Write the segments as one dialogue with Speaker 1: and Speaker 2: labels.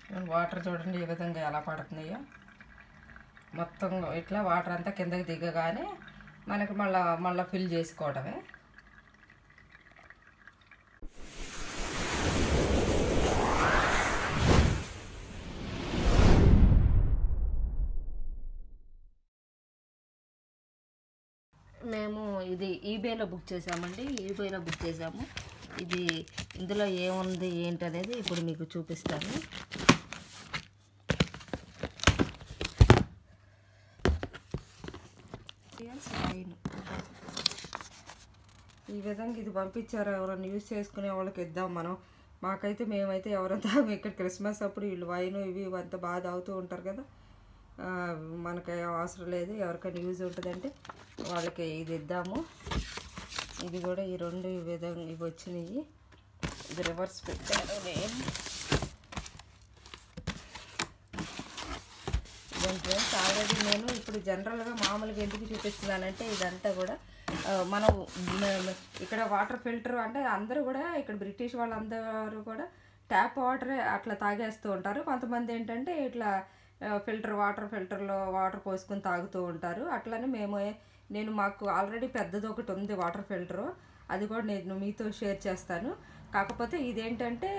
Speaker 1: చూడండి వాటర్ చూడండి ఏ విధంగా ఎలా పడుతున్నాయో మొత్తం ఇట్లా వాటర్ అంతా కిందకి దిగగానే మనకి మళ్ళా మళ్ళీ ఫిల్ చేసుకోవడమే మేము ఇది ఈబేలో బుక్ చేసామండి ఈబేలో బుక్ చేసాము ఇది ఇందులో ఏముంది ఏంటి అనేది ఇప్పుడు మీకు చూపిస్తాను వైన్ ఈ విధంగా ఇది పంపించారు ఎవరైనా యూజ్ చేసుకునే వాళ్ళకి ఇద్దాం మనం మాకైతే మేమైతే ఎవరైనా ఇక్కడ క్రిస్మస్ అప్పుడు వీళ్ళు వైన్ ఇవి అంతా బాగా తాగుతూ ఉంటారు కదా ఆ, మనకి అవసరం లేదు ఎవరికైనా యూజ్ ఉంటుందంటే వాళ్ళకి ఇది ఇద్దాము ఇది కూడా ఈ రెండు ఈ విధంగా ఇవి వచ్చినాయి ఇది రివర్స్ పెట్టాను నేను దాని ఫ్రెండ్స్ ఆల్రెడీ నేను ఇప్పుడు జనరల్గా మామూలుగా ఎందుకు చూపిస్తున్నానంటే ఇదంతా కూడా ఆ, మనం మ- ఇక్కడ వాటర్ ఫిల్టర్ అంటే అందరూ కూడా ఇక్కడ బ్రిటిష్ వాళ్ళందరూ కూడా ట్యాప్ వాటర్ అట్లా తాగేస్తూ ఉంటారు కొంతమంది ఏంటంటే ఇట్లా ఫిల్టర్ వాటర్ ఫిల్టర్లో వాటర్ పోసుకొని తాగుతూ ఉంటారు అట్లనే మేము నేను మాకు ఆల్రెడీ పెద్దది ఒకటి ఉంది వాటర్ ఫిల్టరు అది కూడా నేను మీతో షేర్ చేస్తాను కాకపోతే ఇదేంటంటే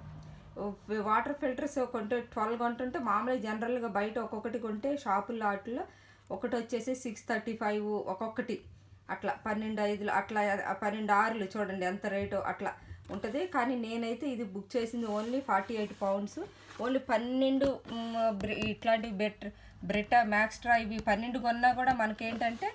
Speaker 1: వాటర్ ఫిల్టర్స్ కొంటే ట్వెల్వ్ కొంటుంటే మామూలుగా జనరల్గా బయట ఒక్కొక్కటి కొంటే షాపుల్లో వాటిల్లో ఒకటి వచ్చేసి సిక్స్ థర్టీ ఫైవ్ ఒక్కొక్కటి అట్లా పన్నెండు ఐదులు అట్లా ఆ పన్నెండు ఆరులు చూడండి ఎంత రేటు అట్లా ఉంటుంది కానీ నేనైతే ఇది బుక్ చేసింది only forty eight pounds only పన్నెండు మ్, బ్రి- ఇట్లాంటి బెట్ బ్రిటా మ్యాక్స్ట్రా ఇవి పన్నెండు కొన్నా కూడా మనకేంటంటే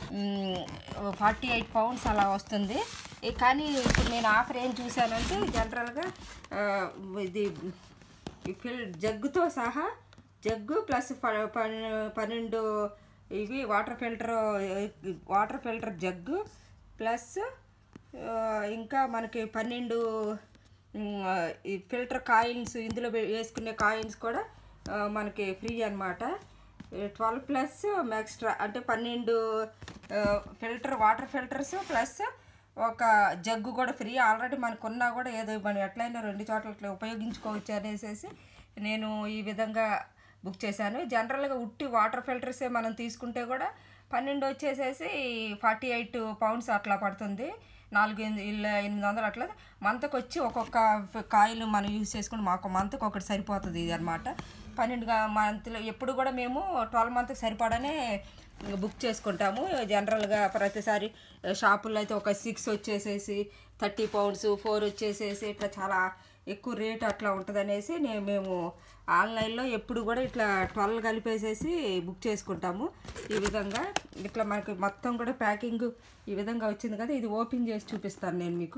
Speaker 1: ఫార్టీ ఎయిట్ పౌండ్స్ అలా వస్తుంది ఈ కానీ ఇప్పుడు నేను ఆఫర్ ఏం చూశానంటే జనరల్గా ఆ, ఇది ఈ ఫిల్ జగ్గుతో సహా జగ్గు ప్లస్ ప- పన్నె- పన్నెండు ఇవి water filter water filter jug plus ఆ, ఇంకా మనకి పన్నెండు ఉమ్, ఈ ఫిల్టర్ కాయిన్స్ ఇందులో వే- వేసుకునే కాయిన్స్ కూడా ఆ, మనకి ఫ్రీ అనమాట ట్వెల్వ్ ప్లస్ ఎక్స్ట్రా అంటే పన్నెండు ఆ, ఫిల్టర్ వాటర్ ఫిల్టర్స్ ప్లస్ ఒక జగ్గు కూడా ఫ్రీ ఆల్రెడీ మనకున్నా కూడా ఏదో మనం ఎట్లయినా రెండు చోట్ల ఇట్లా ఉపయోగించుకోవచ్చు అనేసి నేను ఈ విధంగా బుక్ చేశాను జనరల్గా ఉట్టి వాటర్ ఫిల్టర్సే మనం తీసుకుంటే కూడా పన్నెండు వచ్చేసేసి ఫార్టీ ఎయిట్ పౌండ్స్ అట్లా పడుతుంది నాలుగు ఎనిమిది ఇల్ల ఎనిమిది వందలు అట్లా మంత్కి వచ్చి ఒక్కొక్క ఫ- కాయలు మనం యూజ్ చేసుకుని మాకు మంత్కి ఒకటి సరిపోతుంది ఇది అనమాట పన్నెండుగా మంత్లో ఎప్పుడు కూడా మేము ట్వెల్వ్ మంత్కి సరిపడానే బుక్ చేసుకుంటాము జనరల్గా ప్రతిసారి షాపుల్లో అయితే ఒక సిక్స్ వచ్చేసేసి థర్టీ పౌండ్స్ ఫోర్ వచ్చేసేసి ఇట్లా చాలా ఎక్కువ రేట్ అట్లా ఉంటుంది అనేసి నేను మేము ఆన్లైన్లో ఎప్పుడు కూడా ఇట్లా ట్వెల్వ్ కలిపేసేసి బుక్ చేసుకుంటాము ఈ విధంగా ఇట్లా మనకి మొత్తం కూడా ప్యాకింగ్ ఈ విధంగా వచ్చింది కదా ఇది ఓపెన్ చేసి చూపిస్తాను నేను మీకు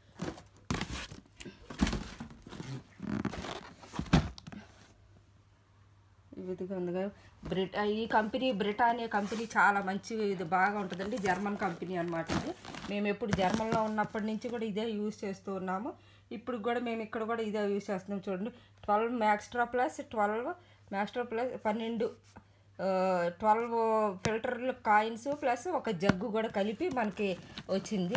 Speaker 1: ఈ విధంగా ఉంది కదా బ్రిట్ ఈ కంపెనీ బ్రిటానియా కంపెనీ చాలా మంచి ఇది బాగా ఉంటుందండి జర్మన్ కంపెనీ అనమాట ఇది మేము ఎప్పుడు జర్మన్లో ఉన్నప్పటి నుంచి కూడా ఇదే యూజ్ చేస్తూ ఉన్నాము ఇప్పుడు కూడా మేము ఇక్కడ కూడా ఇదే యూజ్ చేస్తున్నాం చూడండి twelve Maxtra plus twelve Maxtra plus పన్నెండు ట్వెల్వ్ ఫిల్టర్లు కాయిన్స్ ప్లస్ ఒక జగ్గు కూడా కలిపి మనకి వచ్చింది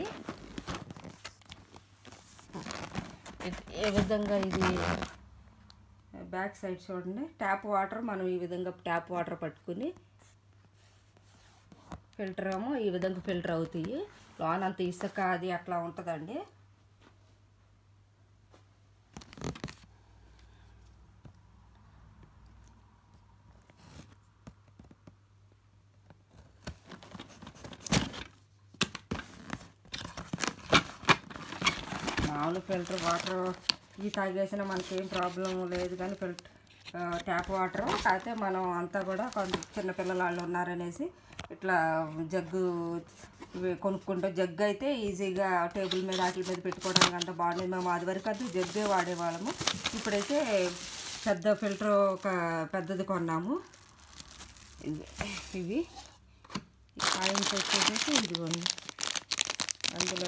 Speaker 1: ఇది- ఏ విధంగా ఇది బ్యాక్ సైడ్ చూడండి ట్యాప్ వాటర్ మనం ఈ విధంగా ట్యాప్ వాటర్ పట్టుకుని ఫిల్టర్ ఏమో ఈ విధంగా ఫిల్టర్ అవుతాయి లోన అంత ఇసుక అది అట్లా ఉంటుందండి మామూలు ఫిల్టర్ వాటర్ ఈ తాగేసిన మనకేం ప్రాబ్లం లేదు కానీ ఫిల్టర్ ట్యాప్ వాటర్ కాకపోతే మనం అంతా కూడా కొంత చిన్నపిల్లల వాళ్ళు ఉన్నారనేసి ఇట్లా జగ్గు ఇవి కొనుక్కుంటే జగ్గు అయితే ఈజీగా టేబుల్ మీద వాటి మీద పెట్టుకోవడానికి అంత బాగుండేది మేము అది వరకు అయితే జగ్గే వాడేవాళ్ళము ఇప్పుడైతే పెద్ద ఫిల్టర్ ఒక పెద్దది కొన్నాము ఇవి ఇవి కాయిన్స్ వచ్చేసి ఇదిగోండి అందులో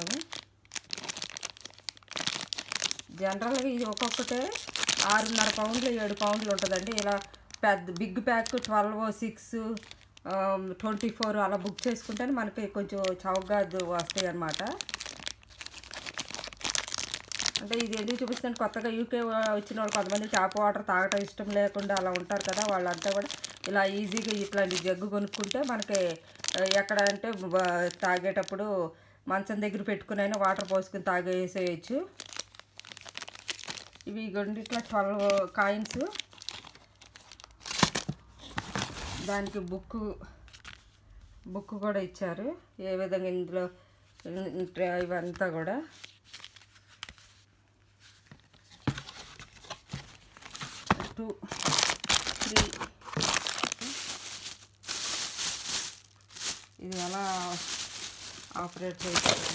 Speaker 1: జనరల్గా ఇది ఒక్కొక్కటే ఆరున్నర పౌండ్లు ఏడు పౌండ్లు ఉంటుందండి ఇలా పెద్ద big pack twelve six twenty four అలా బుక్ చేసుకుంటే మనకి కొంచెం చౌకగా అది వస్తాయి అన్నమాట అంటే ఇది ఎందుకు చూపిస్తుంటే కొత్తగా యూకే వచ్చిన వాళ్ళు కొంతమంది ట్యాప్ వాటర్ తాగటం ఇష్టం లేకుండా అలా ఉంటారు కదా వాళ్ళంతా కూడా ఇలా ఈజీగా ఇట్లాంటి జగ్గు కొనుక్కుంటే మనకి ఆ, ఎక్కడ అంటే బ- తాగేటప్పుడు మంచం దగ్గర పెట్టుకుని అయినా వాటర్ పోసుకుని తాగేసేయచ్చు ఇవి ఇగోండి ఇట్లా ట్వెల్వ్ కాయిన్స్ దానికి బుక్ బుక్ కూడా ఇచ్చారు ఏ విధంగా ఇందులో ఇన్- ఇవంతా కూడా టూ త్రీ ఇది ఎలా ఆపరేట్ చేస్తుంది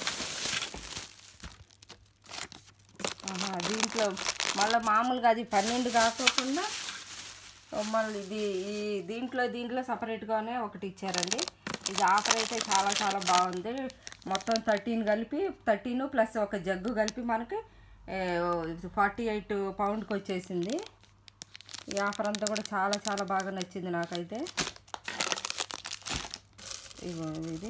Speaker 1: ఆహా, దీంట్లో మళ్ళీ మామూలుగా అది పన్నెండు కాకోకుండా మళ్ళీ ఇది ఈ దీంట్లో దీంట్లో సపరేట్గానే ఒకటి ఇచ్చారండి ఇది ఆఫర్ అయితే చాలా చాలా బాగుంది మొత్తం థర్టీన్ కలిపి థర్టీన్ ప్లస్ ఒక జగ్గు కలిపి మనకి ఫార్టీ ఎయిట్ పౌండ్కి వచ్చేసింది ఈ ఆఫర్ అంతా కూడా చాలా చాలా బాగా నచ్చింది నాకైతే ఇగో ఇది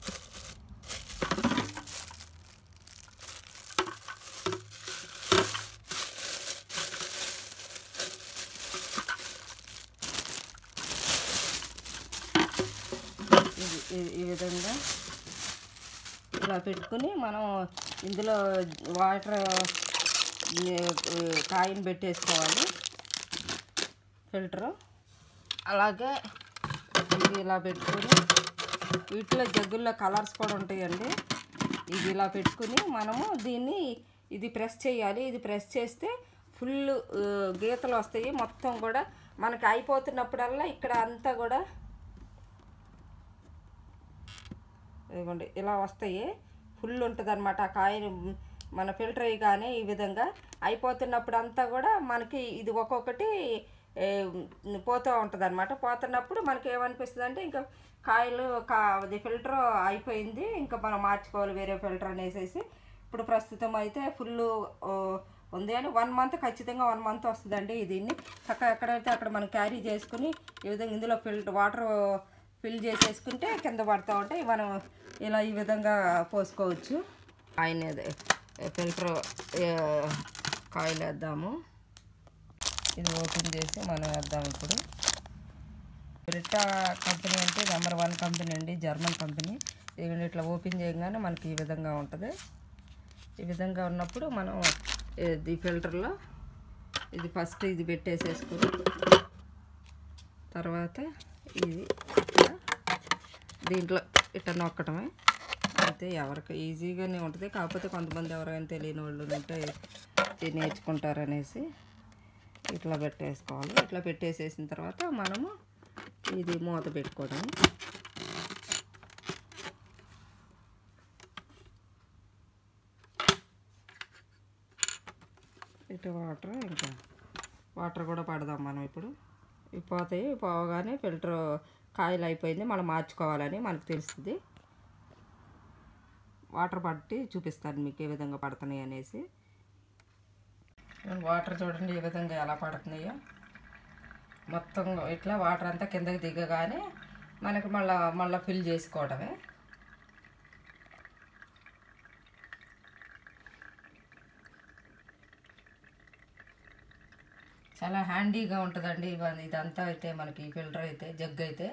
Speaker 1: ఇది ఈ- ఈ విధంగా ఇలా పెట్టుకుని మనం ఇందులో వాటర్ కాయిన్ పెట్టేసుకోవాలి ఫిల్టరు అలాగే ఇది ఇలా పెట్టుకుని వీటిలో జగ్గుల్లో కలర్స్ కూడా ఉంటాయండి ఇది ఇలా పెట్టుకుని మనము దీన్ని ఇది ప్రెస్ చేయాలి ఇది ప్రెస్ చేస్తే ఫుల్ గీతలు వస్తాయి మొత్తం కూడా మనకి అయిపోతున్నప్పుడల్లా ఇక్కడ అంతా కూడా ఇదిగోండి ఇలా వస్తాయి ఫుల్ ఉంటుంది అనమాట ఆ కాయని మన ఫిల్టర్ అయ్యగానే ఈ విధంగా అయిపోతున్నప్పుడు అంతా కూడా మనకి ఇది ఒక్కొక్కటి ఏ, పోతూ ఉంటుంది అనమాట పోతున్నప్పుడు మనకి ఏమనిపిస్తుంది అంటే ఇంకా కాయలు కా అది ఫిల్టర్ అయిపోయింది ఇంకా మనం మార్చుకోవాలి వేరే ఫిల్టర్ అనేసేసి ఇప్పుడు ప్రస్తుతం అయితే ఫుల్ ఉంది అని వన్ మంత్ ఖచ్చితంగా వన్ మంత్ వస్తుందండి దీన్ని చక్కగా ఎక్కడైతే అక్కడ మనం క్యారీ చేసుకుని ఈ విధంగా ఇందులో ఫిల్టర్ వాటర్ ఫిల్ చేసేసుకుంటే కింద పడతా ఉంటాయి మనం ఇలా ఈ విధంగా పోసుకోవచ్చు ఆయన ఫిల్టర్ కాయిల్ వేద్దాము ఇది ఓపెన్ చేసి మనం వేద్దాం ఇప్పుడు బ్రిటా కంపెనీ అంటే నెంబర్ వన్ కంపెనీ అండి జర్మన్ కంపెనీ ఇది ఇట్లా ఓపెన్ చేయగానే మనకి ఈ విధంగా ఉంటుంది ఈ విధంగా ఉన్నప్పుడు మనం ఇది ఫిల్టర్లో ఇది ఫస్ట్ ఇది పెట్టేసేసుకుని తర్వాత ఇది ఇట్లా దీంట్లో ఇట్లా నొక్కటమే అయితే ఎవరికి ఈజీగానే ఉంటుంది కాకపోతే కొంతమంది ఎవరైనా తెలియని వాళ్ళు ఉంటే ఇది నేర్చుకుంటారనేసి ఇట్లా పెట్టేసుకోవాలి ఇట్లా పెట్టేసేసిన తర్వాత మనము ఇది మూత పెట్టుకోవడం ఇటు వాటర్ ఇంకా వాటర్ కూడా పడదాం మనం ఇప్పుడు ఇవి పోతాయి పోగానే ఫిల్టర్ కాయలు అయిపోయింది మనం మార్చుకోవాలని మనకు తెలుస్తుంది వాటర్ పట్టి చూపిస్తాను మీకు ఏ విధంగా పడుతున్నాయి అనేసి వాటర్ చూడండి ఏ విధంగా ఎలా పడుతున్నాయో మొత్తం ఇట్లా వాటర్ అంతా కిందకి దిగగానే మనకి మళ్ళా మళ్ళీ ఫిల్ చేసుకోవడమే చాలా హ్యాండీగా ఉంటుందండి ఇవ- ఇదంతా అయితే మనకి ఫిల్టర్ అయితే జగ్ అయితే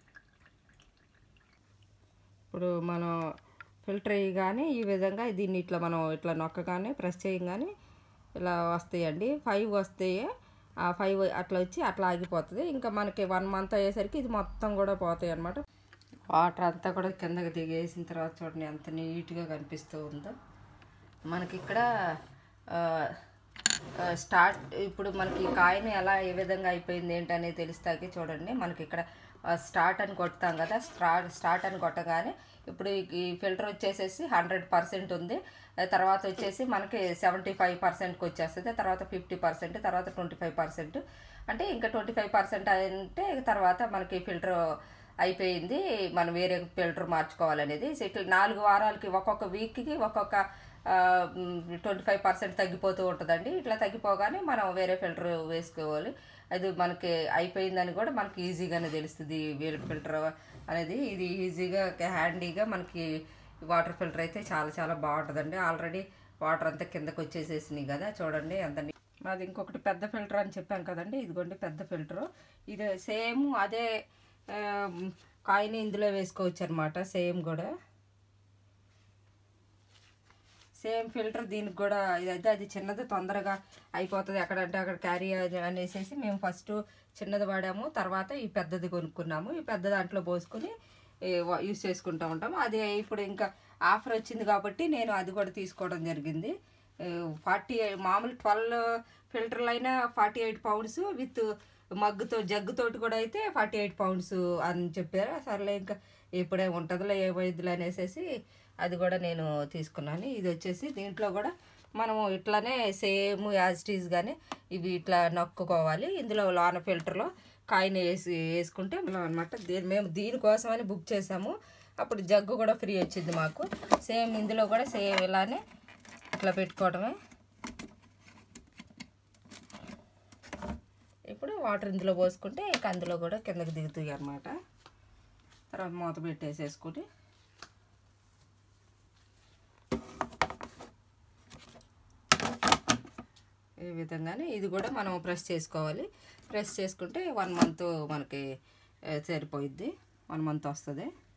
Speaker 1: ఇప్పుడు మనం ఫిల్టర్ అయ్యగానే ఈ విధంగా దీన్ని ఇట్లా మనం ఇట్లా నొక్కగానే ప్రెస్ చేయగానే ఇలా వస్తాయండి ఫైవ్ వస్తాయి ఆ ఫైవ్ అట్లా వచ్చి అట్లా ఆగిపోతుంది ఇంకా మనకి వన్ మంత్ అయ్యేసరికి ఇది మొత్తం కూడా పోతాయి అన్నమాట వాటర్ అంతా కూడా కిందకి దిగేసిన తర్వాత చూడండి ఎంత నీట్గా కనిపిస్తూ ఉందో మనకి ఇక్కడ ఆ, ఆ, స్టార్ట్ ఇప్పుడు మనకి కాయిన్ ఎలా ఏ విధంగా అయిపోయింది ఏంటనేది తెలుస్తాకి చూడండి మనకి ఇక్కడ ఆ, స్టార్ట్ అని కొడతాం కదా స్టార్ట్ స్టార్ట్ అని కొట్టగానే ఇప్పుడు ఈ- ఈ ఫిల్టర్ వచ్చేసేసి హండ్రెడ్ పర్సెంట్ ఉంది ఆ తర్వాత వచ్చేసి మనకి సెవెంటీ ఫైవ్ పర్సెంట్కి వచ్చేస్తుంది తర్వాత ఫిఫ్టీ పర్సెంట్ తర్వాత ట్వంటీ ఫైవ్ పర్సెంట్ అంటే ఇంకా ట్వంటీ ఫైవ్ పర్సెంట్ అంటే తర్వాత మనకి ఫిల్టర్ అయిపోయింది మనం వేరే ఫిల్టర్ మార్చుకోవాలనేది సో ఇట్లా నాలుగు వారాలకి ఒక్కొక్క వీక్కి ఒక్కొక్క ట్వంటీ ఫైవ్ పర్సెంట్ తగ్గిపోతూ ఉంటుందండి ఇట్లా తగ్గిపోగానే మనం వేరే ఫిల్టర్ వేసుకోవాలి అది మనకి అయిపోయిందని కూడా మనకి ఈజీగానే తెలుస్తుంది వేరే ఫిల్టర్ అనేది ఇది ఈజీగా హ్యాండీగా మనకి వాటర్ ఫిల్టర్ అయితే చాలా చాలా బాగుంటుందండి ఆల్రెడీ వాటర్ అంతా కిందకు వచ్చేసేసినాయి కదా చూడండి ఎంత నీ- మాది ఇంకొకటి పెద్ద ఫిల్టర్ అని చెప్పాను కదండి ఇదిగోండి పెద్ద ఫిల్టరు ఇది సేమ్ అదే ఆ, కాయిన్ ఇందులో వేసుకోవచ్చు అనమాట సేమ్ కూడా సేమ్ ఫిల్టర్ దీనికి కూడా ఇదైతే అది చిన్నది తొందరగా అయిపోతుంది ఎక్కడంటే అక్కడ క్యారీ అనేసి మేము ఫస్ట్ చిన్నది వాడాము తర్వాత ఈ పెద్దది కొనుక్కున్నాము ఈ పెద్ద దాంట్లో పోసుకుని యూస్ చేసుకుంటూ ఉంటాము అది ఇప్పుడు ఇంకా ఆఫర్ వచ్చింది కాబట్టి నేను అది కూడా తీసుకోవడం జరిగింది ఫార్టీ మామూలు ట్వెల్వ్ ఫిల్టర్లు అయినా ఫార్టీ ఎయిట్ పౌండ్స్ విత్ మగ్గుతో జగ్గుతోటి కూడా అయితే ఫార్టీ ఎయిట్ పౌండ్స్ అని చెప్పారు సర్లే ఇంకా ఇప్పుడే ఉంటుందిలే ఏమైందిలే అనేసి అది కూడా నేను తీసుకున్నాను ఇది వచ్చేసి దీంట్లో కూడా మనము ఇట్లానే సేమ్ యాజ్ టీజ్ గానే ఇవి ఇట్లా నొక్కుకోవాలి ఇందులో లోన ఫిల్టర్లో కాయిన్ వేసి వేసుకుంటే అనమాట దీని మేము దీనికోసమని బుక్ చేసాము అప్పుడు జగ్గు కూడా ఫ్రీ వచ్చింది మాకు సేమ్ ఇందులో కూడా సేమ్ ఇలానే ఇట్లా పెట్టుకోవడమే ఇప్పుడు వాటర్ ఇందులో పోసుకుంటే ఇక అందులో కూడా కిందకి దిగుతాయి అన్నమాట తర్వాత మూత పెట్టేసేసుకుని ఈ విధంగానే ఇది కూడా మనం ప్రెస్ చేసుకోవాలి ప్రెస్ చేసుకుంటే వన్ మంత్ మనకి ఆ, సరిపోయిద్ది వన్ మంత్ వస్తుంది